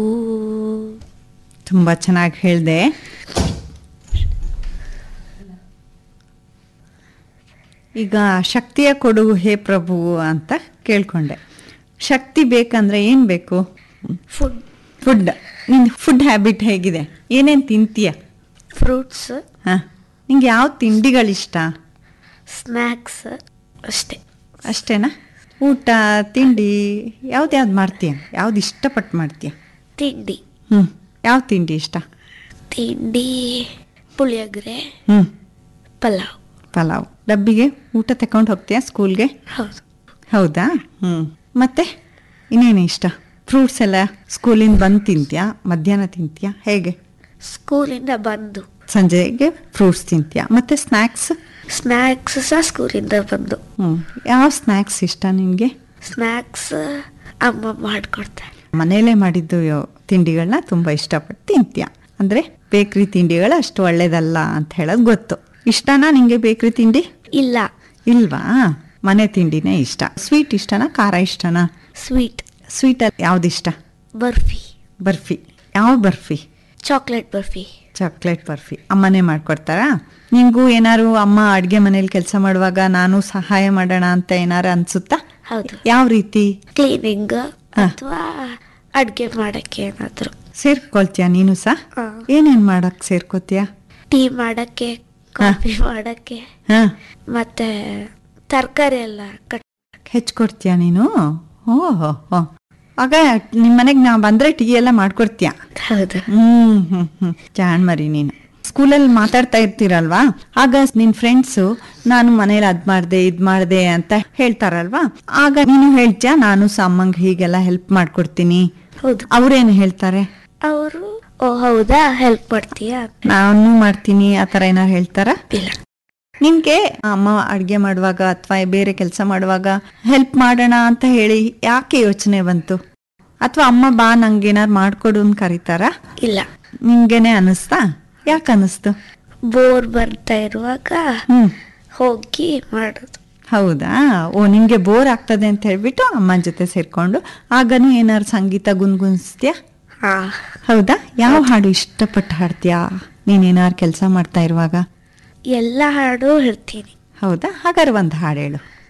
ತುಂಬ ಚೆನ್ನಾಗಿ ಹೇಳಿದೆ ಈಗ ಶಕ್ತಿಯ ಕೊಡು ಹೇ ಪ್ರಭು ಅಂತ ಕೇಳ್ಕೊಂಡೆ ಶಕ್ತಿ ಬೇಕಂದ್ರೆ ಏನು ಬೇಕು ಫುಡ್ ಫುಡ್ ನಿನ್ನ ಫುಡ್ ಹ್ಯಾಬಿಟ್ ಹೇಗಿದೆ ಏನೇನು ತಿಂತೀಯ ಫ್ರೂಟ್ಸ್ ಹಾಂ ನಿಂಗೆ ಯಾವ ತಿಂಡಿಗಳಿಷ್ಟ ಸ್ನ್ಯಾಕ್ಸ್ ಅಷ್ಟೇ ಅಷ್ಟೇನಾ ಊಟ ತಿಂಡಿ ಯಾವ್ದು ಯಾವ್ದು ಮಾಡ್ತೀಯ ಯಾವ್ದು ಇಷ್ಟಪಟ್ಟು ಮಾಡ್ತೀಯ ತಿಂಡಿ ಹ್ಞೂ ಯಾವ ತಿಂಡಿ ಇಷ್ಟ ತಿಂಡಿ ಪುಳಿಯೋಗರೆ ಹ್ಞೂ ಪಲಾವ್ ಪಲಾವ್ ಡಬ್ಬಿಗೆ ಊಟ ತಗೊಂಡು ಹೋಗ್ತೀಯಾ ಸ್ಕೂಲ್ಗೆ ಹೌದು ಹೌದಾ ಹ್ಞೂ ಮತ್ತೆ ಇನ್ನೇನು ಇಷ್ಟ ಫ್ರೂಟ್ಸ್ ಎಲ್ಲ ಸ್ಕೂಲಿಂದ ಬಂದು ತಿಂತೀಯಾ ಮಧ್ಯಾಹ್ನ ತಿಂತೀಯಾ ಹೇಗೆ ಸ್ಕೂಲಿಂದ ಬಂದು ಸಂಜೆಗೆ ಫ್ರೂಟ್ಸ್ ತಿಂತೀಯಾ ಮತ್ತು ಸ್ನ್ಯಾಕ್ಸ್ ಸ್ನ್ಯಾಕ್ಸ್ ಸಹ ಸ್ಕೂಲಿಂದ ಬಂದು ಹ್ಞೂ ಯಾವ ಸ್ನ್ಯಾಕ್ಸ್ ಇಷ್ಟ ನಿನಗೆ ಸ್ನ್ಯಾಕ್ಸ್ ಅಮ್ಮ ಮಾಡಿಕೊಡ್ತಾರೆ ಮನೆಯಲ್ಲೇ ಮಾಡಿದ್ದು ಯೋ- ತಿಂಡಿಗಳನ್ನ ತುಂಬ ಇಷ್ಟಪಟ್ಟು ತಿಂತೀಯ ಅಂದರೆ ಬೇಕ್ರಿ ತಿಂಡಿಗಳು ಅಷ್ಟು ಒಳ್ಳೇದಲ್ಲ ಅಂತ ಹೇಳೋದು ಗೊತ್ತು ಇಷ್ಟನಾ ನಿಂಗೆ ಬೇಕ್ರಿ ತಿಂಡಿ ಇಲ್ಲ ಇಲ್ವಾ ಮನೆ ತಿಂಡಿನೇ ಇಷ್ಟ ಸ್ವೀಟ್ ಇಷ್ಟನಾ ಖಾರ ಇಷ್ಟನಾ ಸ್ವೀಟ್ ಸ್ವೀಟಲ್ಲಿ ಯಾವ್ದು ಇಷ್ಟ ಬರ್ಫಿ ಬರ್ಫಿ ಯಾವ ಬರ್ಫಿ ಚಾಕ್ಲೇಟ್ ಬರ್ಫಿ ಚಾಕ್ಲೇಟ್ ಬರ್ಫಿ ಅಮ್ಮನೇ ಮಾಡ್ಕೊಡ್ತಾರಾ ನಿಂಗೂ ಏನಾರು ಅಮ್ಮ ಅಡುಗೆ ಮನೇಲಿ ಕೆಲಸ ಮಾಡುವಾಗ ನಾನು ಸಹಾಯ ಮಾಡೋಣ ಅಂತ ಏನಾರು ಅನ್ಸುತ್ತಾ ಹೌದು ಯಾವ ರೀತಿ ಕ್ಲೀನಿಂಗ್ ಹಾ. ಅಥವಾ ಅಡ್ಗೆ ಮಾಡಕ್ಕೆ ಏನಾದ್ರು ಸೇರ್ಕೊಳ್ತೀಯ ನೀನು ಸಹ ಹಾ. ಏನೇನು ಮಾಡಕ್ ಸೇರ್ಕೋತೀಯ ಟೀ ಮಾಡಕ್ಕೆ ಕಾಫಿ ಮಾಡಕ್ಕೆ ಹಾಂ ಮತ್ತೆ ತರಕಾರಿ ಎಲ್ಲ ಕಟ್ ಹೆಚ್ಚಿಕೊಡ್ತೀಯ ನೀನು ಓಹೋ ಹೋ ಆಗ ನಿಮ್ಮ ಮನೆಗೆ ನಾ ಬಂದರೆ ಟೀ ಎಲ್ಲ ಮಾಡ್ಕೊಡ್ತೀಯ ಹೌದು ಹ್ಮ್ ಹ್ಮ್ ಹ್ಮ್ ಜಾಣ್ ಮರಿ ನೀನು ಸ್ಕೂಲಲ್ಲಿ ಮಾತಾಡ್ತಾ ಇರ್ತೀರಲ್ವಾ ಆಗ ನಿನ್ ಫ್ರೆಂಡ್ಸು ನಾನು ಮನೇಲಿ ಅದ್ ಮಾಡ್ದೆ ಇದ್ ಮಾಡ್ದೆ ಅಂತ ಹೇಳ್ತಾರಲ್ವಾ ಆಗ ನೀನು ಹೇಳ್ತೀಯ ನಾನು ಸಹ ಅಮ್ಮಂಗೆ ಹೀಗೆಲ್ಲ ಹೆಲ್ಪ್ ಮಾಡ್ಕೊಡ್ತೀನಿ ಹೌದು ಅವ್ರೇನು ಹೇಳ್ತಾರೆ ಅವರು ಓ ಹೌದಾ ಹೆಲ್ಪ್ ಮಾಡ್ತೀಯಾ ನಾನು ಮಾಡ್ತೀನಿ ಆ ಥರ ಏನಾರು ಹೇಳ್ತಾರ ಇಲ್ಲ ನಿನ್ಗೆ ಅಮ್ಮ ಅಡ್ಗೆ ಮಾಡುವಾಗ ಅಥವಾ ಬೇರೆ ಕೆಲಸ ಮಾಡುವಾಗ ಹೆಲ್ಪ್ ಮಾಡೋಣ ಅಂತ ಹೇಳಿ ಯಾಕೆ ಯೋಚನೆ ಬಂತು ಅಥವಾ ಅಮ್ಮ ಬಾ ನಂಗೆ ಏನಾರು ಮಾಡ್ಕೊಡು ಅಂತ ಕರೀತಾರ ಇಲ್ಲ ನಿಂಗೇನೆ ಅನಿಸ್ತಾ ಯಾಕೆ ಅನಿಸ್ತು ಬೋರ್ ಬರ್ತಾ ಇರುವಾಗ ಹ್ಮ್ ಹೋಗಿ ಮಾಡೋದು ಹೌದಾ ಓ ನಿಂಗೆ ಬೋರ್ ಆಗ್ತದೆ ಅಂತ ಹೇಳ್ಬಿಟ್ಟು ಅಮ್ಮನ ಜೊತೆ ಸೇರ್ಕೊಂಡು ಆಗನೂ ಏನಾರು ಸಂಗೀತ ಗುನ್ಗುನ್ಸ್ತೀಯಾ ಹಾ ಹೌದಾ ಯಾವ ಹಾಡು ಇಷ್ಟಪಟ್ಟು ಹಾಡ್ತೀಯಾ ನೀನೇನಾರು ಕೆಲಸ ಮಾಡ್ತಾ ಇರುವಾಗ ಎಲ್ಲ ಹಾಡು ಹೇಳ್ತೀನಿ ಹೌದಾ ಹಾಗಾದ್ರೆ ಒಂದು ಹಾಡು ಹೇಳು